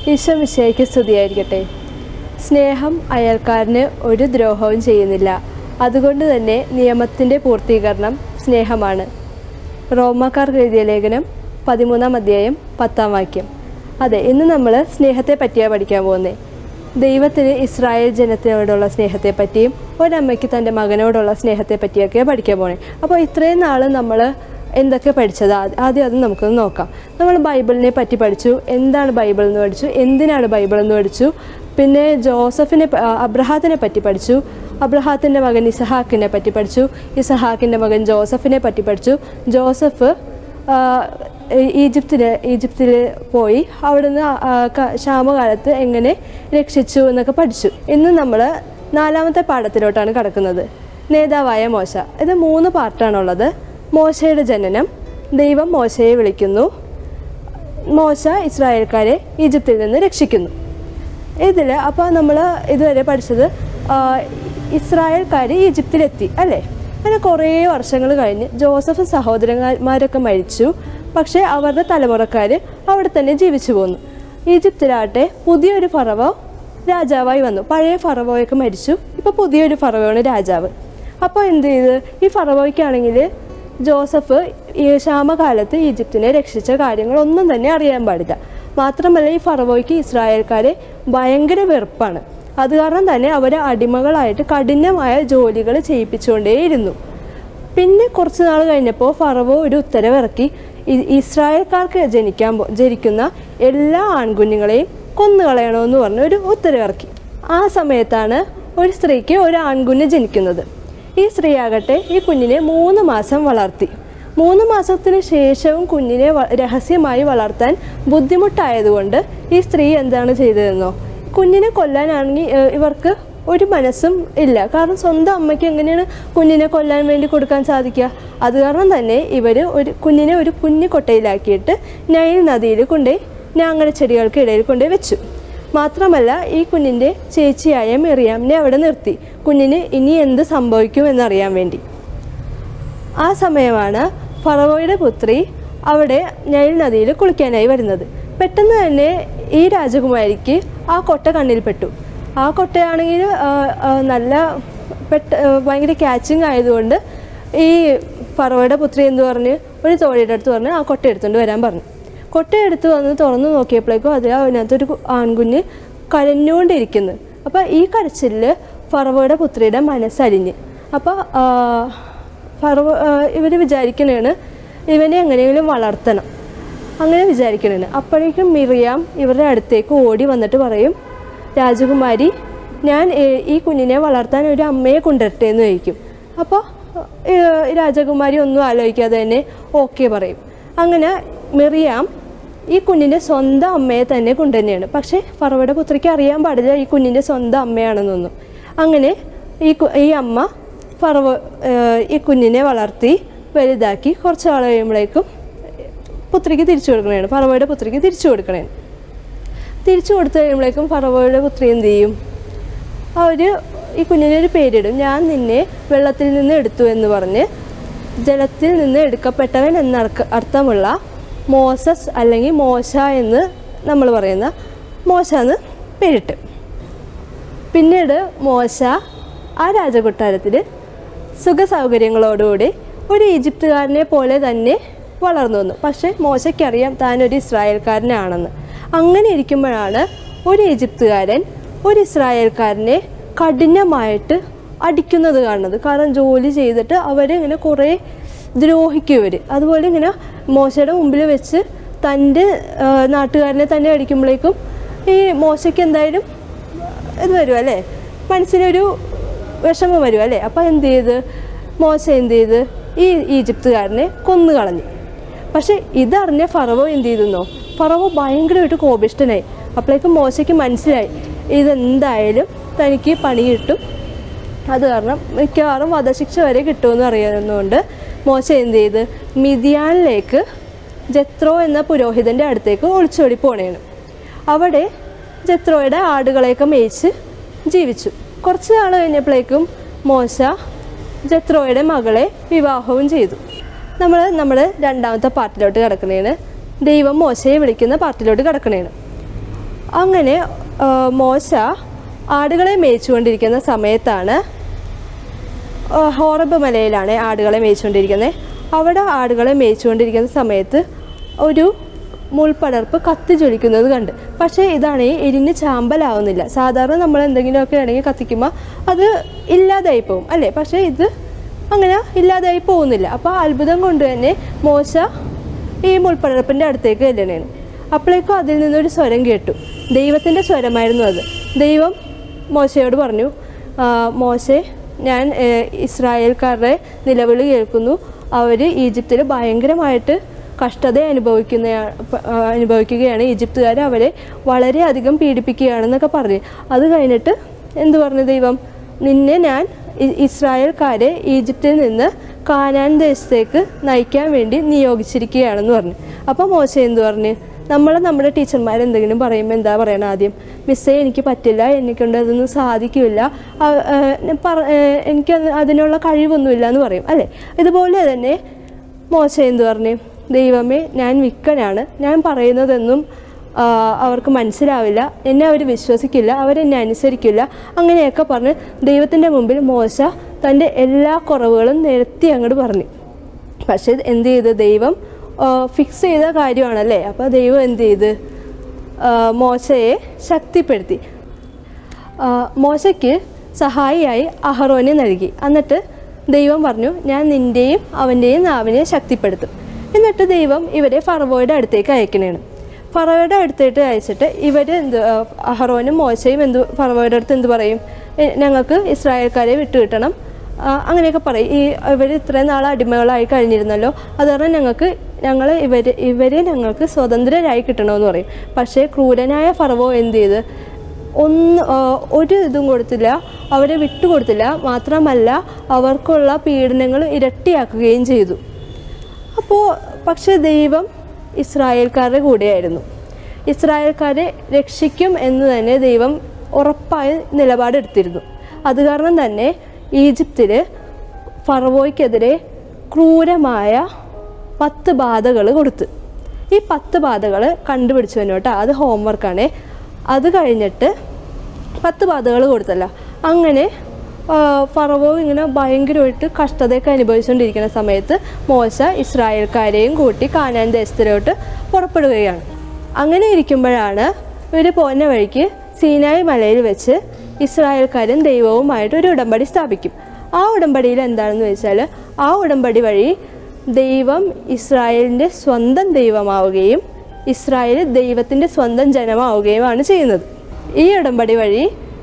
ഈശോ മിശയ്ക്ക് സ്തുതിയായിരിക്കട്ടെ സ്നേഹം അയൽക്കാരന് ഒരു ദ്രോഹവും ചെയ്യുന്നില്ല അതുകൊണ്ട് തന്നെ നിയമത്തിൻ്റെ പൂർത്തീകരണം സ്നേഹമാണ് റോമാക്കാർക്ക് എഴുതിയ ലേഖനം പതിമൂന്നാം അധ്യായം പത്താം വാക്യം അതെ ഇന്ന് നമ്മൾ സ്നേഹത്തെ പറ്റിയാണ് പഠിക്കാൻ പോകുന്നത് ദൈവത്തിന് ഇസ്രായേൽ ജനത്തിനോടുള്ള സ്നേഹത്തെ പറ്റിയും ഒരമ്മയ്ക്ക് തൻ്റെ മകനോടുള്ള സ്നേഹത്തെ പറ്റിയൊക്കെയാണ് പഠിക്കാൻ പോണേ അപ്പോൾ ഇത്രയും നാൾ നമ്മൾ എന്തൊക്കെ പഠിച്ചത് ആ- ആദ്യം അത് നമുക്കൊന്ന് നോക്കാം നമ്മൾ ബൈബിളിനെ പറ്റി പഠിച്ചു എന്താണ് ബൈബിൾ എന്ന് പഠിച്ചു എന്തിനാണ് ബൈബിൾ എന്ന് പഠിച്ചു പിന്നെ ജോസഫിനെ പ- ആ, അബ്രഹാത്തിനെ പറ്റി പഠിച്ചു അബ്രഹാത്തിൻ്റെ മകൻ ഇസഹാക്കിനെ പറ്റി പഠിച്ചു ഇസഹാക്കിൻ്റെ മകൻ ജോസഫിനെ പറ്റി പഠിച്ചു ജോസഫ് ആ, ഈ- ഈജിപ്തിൽ ഈജിപ്തിൽ പോയി അവിടുന്ന് ആ- ആ ക- ക്ഷാമകാലത്ത് എങ്ങനെ രക്ഷിച്ചു എന്നൊക്കെ പഠിച്ചു ഇന്ന് നമ്മൾ നാലാമത്തെ പാഠത്തിലോട്ടാണ് കടക്കുന്നത് നേതാവായ മോശ ഇത് മൂന്ന് പാർട്ടാണുള്ളത് മോശയുടെ ജനനം ദൈവം മോശയെ വിളിക്കുന്നു മോശ ഇസ്രായേൽക്കാരെ ഈജിപ്തിൽ നിന്ന് രക്ഷിക്കുന്നു ഇതിൽ അപ്പോൾ നമ്മൾ ഇതുവരെ പഠിച്ചത് ആ, ഇസ്രായേൽക്കാർ ഈജിപ്തിലെത്തി അല്ലേ അങ്ങനെ കുറേ വർഷങ്ങൾ കഴിഞ്ഞ് ജോസഫ് സഹോദരന്മാരൊക്കെ മരിച്ചു പക്ഷേ അവരുടെ തലമുറക്കാർ അവിടെ തന്നെ ജീവിച്ചു പോന്നു ഈജിപ്തിലാട്ടെ പുതിയൊരു ഫറവോ രാജാവായി വന്നു പഴയ ഫറവോയൊക്കെ മരിച്ചു ഇപ്പോൾ പുതിയൊരു ഫറവോയാണ് രാജാവ് അപ്പോൾ എന്ത് ചെയ്ത് ഈ ഫറവോയ്ക്കാണെങ്കിൽ ജോസഫ് ഈ ക്ഷാമകാലത്ത് ഈജിപ്തിനെ രക്ഷിച്ച കാര്യങ്ങളൊന്നും തന്നെ അറിയാൻ പാടില്ല മാത്രമല്ല ഈ ഫറവോയ്ക്ക് ഇസ്രായേൽക്കാരെ ഭയങ്കര വെറുപ്പാണ് അത് കാരണം തന്നെ അവരെ അടിമകളായിട്ട് കഠിനമായ ജോലികൾ ചെയ്യിപ്പിച്ചുകൊണ്ടേയിരുന്നു പിന്നെ കുറച്ച് നാൾ കഴിഞ്ഞപ്പോൾ ഫറവോ ഒരു ഉത്തരവിറക്കി ഇ- ഇസ്രായേൽക്കാർക്ക് ജനിക്കാൻ പോ- ജനിക്കുന്ന എല്ലാ ആൺകുഞ്ഞുങ്ങളെയും കൊന്നുകളയണമെന്ന് പറഞ്ഞ് ഒരു ഉത്തരവിറക്കി ആ സമയത്താണ് ഒരു സ്ത്രീക്ക് ഒരു ആൺകുഞ്ഞ് ജനിക്കുന്നത് ഈ സ്ത്രീയാകട്ടെ ഈ കുഞ്ഞിനെ മൂന്ന് മാസം വളർത്തി മൂന്ന് മാസത്തിന് ശേഷവും കുഞ്ഞിനെ വ- രഹസ്യമായി വളർത്താൻ ബുദ്ധിമുട്ടായതുകൊണ്ട് ഈ സ്ത്രീ എന്താണ് ചെയ്തതെന്നോ കുഞ്ഞിനെ കൊല്ലാനാണെങ്കിൽ ഏഹ്, ഇവർക്ക് ഒരു മനസ്സും ഇല്ല കാരണം സ്വന്തം അമ്മയ്ക്ക് എങ്ങനെയാണ് കുഞ്ഞിനെ കൊല്ലാൻ വേണ്ടി കൊടുക്കാൻ സാധിക്കുക അത് കാരണം തന്നെ ഇവർ ഒരു കുഞ്ഞിനെ ഒരു കുഞ്ഞു കൊട്ടയിലാക്കിയിട്ട് നൈൽ നദിയിൽ കൊണ്ടുപോയി ഞാങ്ങര ചെടികൾക്ക് ഇടയിൽ കൊണ്ടുപോയി വെച്ചു മാത്രമല്ല ഈ കുഞ്ഞിൻ്റെ ചേച്ചിയായ മെറിയാമിനെ അവിടെ നിർത്തി കുഞ്ഞിന് ഇനി എന്ത് സംഭവിക്കുമെന്നറിയാൻ വേണ്ടി ആ സമയമാണ് ഫറവോയുടെ പുത്രി അവിടെ നൈൽ നദിയിൽ കുളിക്കാനായി വരുന്നത് പെട്ടെന്ന് തന്നെ ഈ രാജകുമാരിക്ക് ആ കൊട്ട കണ്ണിൽപ്പെട്ടു ആ കൊട്ടയാണെങ്കിൽ ആ, ആ, നല്ല പെട്ട ആ, ഭയങ്കര ക്യാച്ചിങ് ആയതുകൊണ്ട് ഈ ഫറവോയുടെ പുത്രി എന്ത് പറഞ്ഞ് ഒരു തോഴിയുടെ അടുത്ത് പറഞ്ഞ് ആ കൊട്ട എടുത്തുകൊണ്ട് വരാൻ പറഞ്ഞു കൊട്ട എടുത്ത് വന്ന് തുറന്ന് നോക്കിയപ്പോഴേക്കും അതിൽ അതിനകത്തൊരു കു- ആൺകുഞ്ഞ് കരഞ്ഞുകൊണ്ടിരിക്കുന്നു അപ്പോൾ ഈ കരച്ചിലിൽ ഫറവോയുടെ പുത്രിയുടെ മനസ്സലിഞ്ഞ് അപ്പോൾ ഫറവ ഇവർ വിചാരിക്കണേണ് ഇവനെ എങ്ങനെയെങ്കിലും വളർത്തണം അങ്ങനെ വിചാരിക്കണേണ് അപ്പോഴേക്കും മിറിയാം ഇവരുടെ അടുത്തേക്ക് ഓടി വന്നിട്ട് പറയും രാജകുമാരി ഞാൻ ഏ- ഈ കുഞ്ഞിനെ വളർത്താൻ ഒരു അമ്മയെ കൊണ്ടുവരട്ടെ എന്ന് ചോദിക്കും അപ്പോൾ രാജകുമാരി ഒന്നും ആലോചിക്കാതെ തന്നെ ഓക്കെ പറയും അങ്ങനെ മിറിയാം ഈ കുഞ്ഞിൻ്റെ സ്വന്തം അമ്മയെ തന്നെ കൊണ്ടുതന്നെയാണ് പക്ഷേ ഫറവയുടെ പുത്രിക്ക് അറിയാൻ പാടില്ല ഈ കുഞ്ഞിൻ്റെ സ്വന്തം അമ്മയാണെന്നൊന്നും അങ്ങനെ ഈ കു- ഈ അമ്മ ഫറവ ഏഹ് ഈ കുഞ്ഞിനെ വളർത്തി വലുതാക്കി കുറച്ച് നാൾ കഴിയുമ്പോഴേക്കും പുത്രിക്ക് തിരിച്ചു കൊടുക്കണേണ് ഫറവയുടെ പുത്രിക്ക് തിരിച്ചു കൊടുക്കണേണ് തിരിച്ചു കൊടുത്തു കഴിയുമ്പോഴേക്കും ഫറവോയുടെ പുത്രി എന്ത് ചെയ്യും അവർ ഈ കുഞ്ഞിന് ഒരു പേരിടും ഞാൻ നിന്നെ വെള്ളത്തിൽ നിന്ന് എടുത്തു എന്ന് പറഞ്ഞ് ജലത്തിൽ നിന്ന് എടുക്കപ്പെട്ടവൻ എന്ന അർക്ക- അർത്ഥമുള്ള മോസസ് അല്ലെങ്കിൽ മോശ എന്ന് നമ്മൾ പറയുന്ന മോശ എന്ന് പേരിട്ട് പിന്നീട് മോശ ആ രാജകൊട്ടാരത്തിൽ സുഖസൗകര്യങ്ങളോടുകൂടി ഒരു ഈജിപ്തുകാരനെ പോലെ തന്നെ വളർന്നു വന്നു പക്ഷേ മോശയ്ക്കറിയാം താൻ ഒരു ഇസ്രായേൽക്കാരനാണെന്ന് അങ്ങനെ ഇരിക്കുമ്പോഴാണ് ഒരു ഈജിപ്തുകാരൻ ഒരു ഇസ്രായേൽക്കാരനെ കഠിനമായിട്ട് അടിക്കുന്നത് കാണുന്നത് കാരണം ജോലി ചെയ്തിട്ട് അവരെ ഇങ്ങനെ കുറേ ദ്രോഹിക്കും ഇവർ അതുപോലെ ഇങ്ങനെ മോശയുടെ മുമ്പിൽ വെച്ച് തൻ്റെ ആ, നാട്ടുകാരനെ തന്നെ അടിക്കുമ്പോഴേക്കും ഈ മോശയ്ക്ക് എന്തായാലും ഇത് വരും അല്ലേ മനസ്സിനൊരു വിഷമം വരും അല്ലേ അപ്പോൾ എന്ത് ചെയ്ത് മോശ എന്ത് ചെയ്ത് ഈ ഈജിപ്തുകാരനെ കൊന്നു കളഞ്ഞു പക്ഷേ ഇതറിഞ്ഞ ഫറവോ എന്ത് ചെയ്തെന്നോ ഫറവോ ഭയങ്കരമായിട്ട് കോപിഷ്ടനായി അപ്പോഴേക്കും മോശയ്ക്ക് മനസ്സിലായി ഇതെന്തായാലും തനിക്ക് പണി കിട്ടും അത് കാരണം മിക്കവാറും വധശിക്ഷ വരെ കിട്ടുമെന്ന് അറിയാവുന്നതുകൊണ്ട് മോശ എന്ത് ചെയ്ത് മിതിയാനിലേക്ക് ജത്രോ എന്ന പുരോഹിതൻ്റെ അടുത്തേക്ക് ഒളിച്ചോടി പോണേണ് അവിടെ ജത്രോയുടെ ആടുകളെയൊക്കെ മേയിച്ച് ജീവിച്ചു കുറച്ച് നാൾ കഴിഞ്ഞപ്പോഴേക്കും മോശ ജത്രോയുടെ മകളെ വിവാഹവും ചെയ്തു നമ്മൾ നമ്മുടെ രണ്ടാമത്തെ പാർട്ടിലോട്ട് കിടക്കണേണ് ദൈവം മോശയെ വിളിക്കുന്ന പാർട്ടിലോട്ട് കിടക്കണേണ് അങ്ങനെ ആ, മോശ ആടുകളെ മേയിച്ചുകൊണ്ടിരിക്കുന്ന സമയത്താണ് ആ, ഹോറബ് മലയിലാണ് ആടുകളെ മേയിച്ചുകൊണ്ടിരിക്കുന്നത് അവിടെ ആടുകളെ മേയിച്ചുകൊണ്ടിരിക്കുന്ന സമയത്ത് ഒരു മുൾപടർപ്പ് കത്തി ജ്വലിക്കുന്നത് കണ്ട് പക്ഷേ ഇതാണെങ്കിൽ എരിഞ്ഞ് ചാമ്പലാവുന്നില്ല സാധാരണ നമ്മൾ എന്തെങ്കിലുമൊക്കെ ആണെങ്കിൽ കത്തിക്കുമ്പോൾ അത് ഇല്ലാതായി പോകും അല്ലേ പക്ഷേ ഇത് അങ്ങനെ ഇല്ലാതായി പോകുന്നില്ല അപ്പോൾ ആ അത്ഭുതം കൊണ്ട് തന്നെ മോശ ഈ മുൾപ്പടർപ്പിൻ്റെ അടുത്തേക്ക് ചെല്ലണേണ് അപ്പോഴേക്കും അതിൽ നിന്നൊരു സ്വരം കേട്ടു ദൈവത്തിൻ്റെ സ്വരമായിരുന്നു അത് ദൈവം മോശയോട് പറഞ്ഞു "ആ, മോശെ ഞാൻ ഏ, ഇസ്രായേൽക്കാരുടെ നിലവിളി കേൾക്കുന്നു അവർ ഈജിപ്തിൽ ഭയങ്കരമായിട്ട് കഷ്ടത അനുഭവിക്കുന്ന അനുഭവിക്കുകയാണ് ഈജിപ്തുകാർ അവരെ വളരെയധികം പീഡിപ്പിക്കുകയാണെന്നൊക്കെ പറഞ്ഞു അത് കഴിഞ്ഞിട്ട് എന്ത് പറഞ്ഞു ദൈവം നിന്നെ ഞാൻ ഇ- ഇസ്രായേൽക്കാരെ ഈജിപ്തിൽ നിന്ന് കാനാൻ ദേശത്തേക്ക് നയിക്കാൻ വേണ്ടി നിയോഗിച്ചിരിക്കുകയാണെന്ന് പറഞ്ഞു അപ്പോൾ മോശ എന്ത് പറഞ്ഞു നമ്മൾ നമ്മുടെ ടീച്ചർമാർ എന്തെങ്കിലും പറയുമ്പോൾ എന്താ പറയണത് ആദ്യം മിസ്സേ എനിക്ക് പറ്റില്ല എന്നെക്കൊണ്ട് അതൊന്നും സാധിക്കില്ല ആ, ആ, ഞാൻ പറ- ആ, എനിക്ക് അത് അതിനുള്ള കഴിവൊന്നുമില്ല എന്ന് പറയും അല്ലേ ഇതുപോലെ തന്നെ മോശ എന്ത് പറഞ്ഞു ദൈവമേ ഞാൻ വിക്കനാണ് ഞാൻ പറയുന്നതൊന്നും ആ, അവർക്ക് മനസ്സിലാവില്ല എന്നെ അവർ വിശ്വസിക്കില്ല അവരെന്നെ അനുസരിക്കില്ല അങ്ങനെയൊക്കെ പറഞ്ഞ് ദൈവത്തിൻ്റെ മുമ്പിൽ മോശ തൻ്റെ എല്ലാ കുറവുകളും നിരത്തി അങ്ങോട്ട് പറഞ്ഞു പക്ഷേ എന്ത് ചെയ്ത് ദൈവം ഫിക്സ് ചെയ്ത കാര്യമാണല്ലേ അപ്പോൾ ദൈവം എന്ത് ചെയ്ത് ആ, മോശയെ ശക്തിപ്പെടുത്തി ആ, മോശയ്ക്ക് സഹായിയായി അഹറോനെ നൽകി എന്നിട്ട് ദൈവം പറഞ്ഞു ഞാൻ നിൻ്റെയും അവൻ്റെയും നാവിനെ ശക്തിപ്പെടുത്തും എന്നിട്ട് ദൈവം ഇവരെ ഫറവോയുടെ അടുത്തേക്ക് അയക്കണേണ് ഫറവോയുടെ അടുത്തേക്ക് അയച്ചിട്ട് ഇവർ എന്ത് ആ, അഹറോനും മോശയും എന്ത് ഫറവോയുടെ അടുത്ത് എന്ത് പറയും "എ, ഞങ്ങൾക്ക് ഇസ്രായേൽക്കാരെ വിട്ടുകിട്ടണം ആ, അങ്ങനെയൊക്കെ പറയും ഈ ഇവർ ഇത്രയും നാൾ അടിമകളായി കഴിഞ്ഞിരുന്നല്ലോ അത് കാരണം ഞങ്ങൾക്ക് ഞങ്ങൾ ഇവർ ഇവരെ ഞങ്ങൾക്ക് സ്വതന്ത്രരായി കിട്ടണമെന്ന് പറയും പക്ഷേ ക്രൂരനായ ഫറവോ എന്ത് ചെയ്ത് ഒന്ന് ആ, ഒരു ഇതും കൊടുത്തില്ല അവരെ വിട്ടുകൊടുത്തില്ല മാത്രമല്ല അവർക്കുള്ള പീഡനങ്ങൾ ഇരട്ടിയാക്കുകയും ചെയ്തു അപ്പോൾ പക്ഷേ ദൈവം ഇസ്രായേൽക്കാരുടെ കൂടെയായിരുന്നു ഇസ്രായേൽക്കാരെ രക്ഷിക്കും എന്ന് തന്നെ ദൈവം ഉറപ്പായ നിലപാടെടുത്തിരുന്നു അത് കാരണം തന്നെ ഈജിപ്തിൽ ഫറവോയ്ക്കെതിരെ ക്രൂരമായ പത്ത് ബാധകൾ കൊടുത്തു ഈ പത്ത് ബാധകൾ കണ്ടുപിടിച്ചു തന്നെ കേട്ടോ അത് ഹോംവർക്കാണ് അത് കഴിഞ്ഞിട്ട് പത്ത് ബാധകൾ കൊടുത്തല്ല അങ്ങനെ ആ, ഫറവോ ഇങ്ങനെ ഭയങ്കരമായിട്ട് കഷ്ടതയൊക്കെ അനുഭവിച്ചുകൊണ്ടിരിക്കുന്ന സമയത്ത് മോശ ഇസ്രായേൽക്കാരെയും കൂട്ടി കാനാൻ ദേശത്തിലോട്ട് പുറപ്പെടുകയാണ് അങ്ങനെ ഇരിക്കുമ്പോഴാണ് ഇവർ പോകുന്ന വഴിക്ക് സീനായി മലയിൽ വെച്ച് ഇസ്രായേൽക്കാരും ദൈവവുമായിട്ട് ഒരു ഉടമ്പടി സ്ഥാപിക്കും ആ ഉടമ്പടിയിൽ എന്താണെന്ന് വെച്ചാൽ ആ ഉടമ്പടി വഴി ദൈവം ഇസ്രായേലിൻ്റെ സ്വന്തം ദൈവമാവുകയും ഇസ്രായേൽ ദൈവത്തിൻ്റെ സ്വന്തം ജനമാവുകയുമാണ് ചെയ്യുന്നത് ഈ ഉടമ്പടി വഴി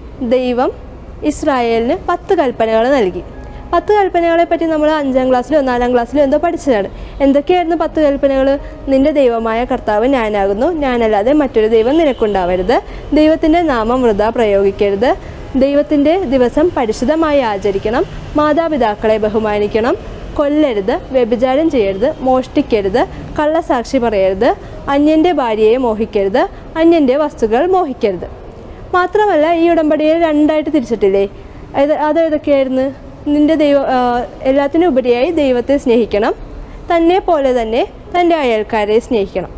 ദൈവം ഇസ്രായേലിന് പത്ത് കൽപ്പനകൾ നൽകി പത്ത് കൽപ്പനകളെ പറ്റി നമ്മൾ അഞ്ചാം ക്ലാസ്സിലോ നാലാം ക്ലാസ്സിലോ എന്തോ പഠിച്ചതാണ് എന്തൊക്കെയായിരുന്നു പത്ത് കൽപ്പനകൾ നിന്റെ ദൈവമായ കർത്താവ് ഞാനാകുന്നു ഞാനല്ലാതെ മറ്റൊരു ദൈവം നിനക്കുണ്ടാവരുത് ദൈവത്തിൻ്റെ നാമം വൃത പ്രയോഗിക്കരുത് ദൈവത്തിൻ്റെ ദിവസം പരിശുദ്ധമായി ആചരിക്കണം മാതാപിതാക്കളെ ബഹുമാനിക്കണം കൊല്ലരുത് വ്യഭിചാരം ചെയ്യരുത് മോഷ്ടിക്കരുത് കള്ളസാക്ഷി പറയരുത് അന്യൻ്റെ ഭാര്യയെ മോഹിക്കരുത് അന്യൻ്റെ വസ്തുക്കൾ മോഹിക്കരുത് മാത്രമല്ല ഈ ഉടമ്പടിയെ രണ്ടായിട്ട് തിരിച്ചിട്ടില്ലേ അത് അതേതൊക്കെയായിരുന്നു നിന്റെ ദൈവ ആ, എല്ലാത്തിനും ഉപരിയായി ദൈവത്തെ സ്നേഹിക്കണം തന്നെ പോലെ തന്നെ തൻ്റെ അയൽക്കാരെ സ്നേഹിക്കണം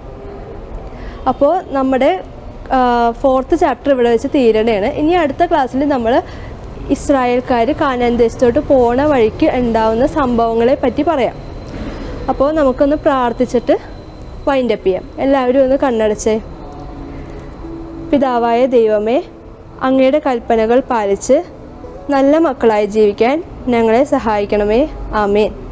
അപ്പോൾ നമ്മുടെ ഫോർത്ത് ചാപ്റ്റർ ഇവിടെ വെച്ച് തീരണയാണ് ഇനി അടുത്ത ക്ലാസ്സിൽ നമ്മൾ ഇസ്രായേൽക്കാർ കാനാൻ ദേശത്തോട്ട് പോണ വഴിക്ക് ഉണ്ടാവുന്ന സംഭവങ്ങളെ പറ്റി പറയാം അപ്പോൾ നമുക്കൊന്ന് പ്രാർത്ഥിച്ചിട്ട് വൈൻഡപ്പ് ചെയ്യാം എല്ലാവരും ഒന്ന് കണ്ണടച്ചേ പിതാവായ ദൈവമേ അങ്ങയുടെ കൽപ്പനകൾ പാലിച്ച് നല്ല മക്കളായി ജീവിക്കാൻ ഞങ്ങളെ സഹായിക്കണമേ ആമേൻ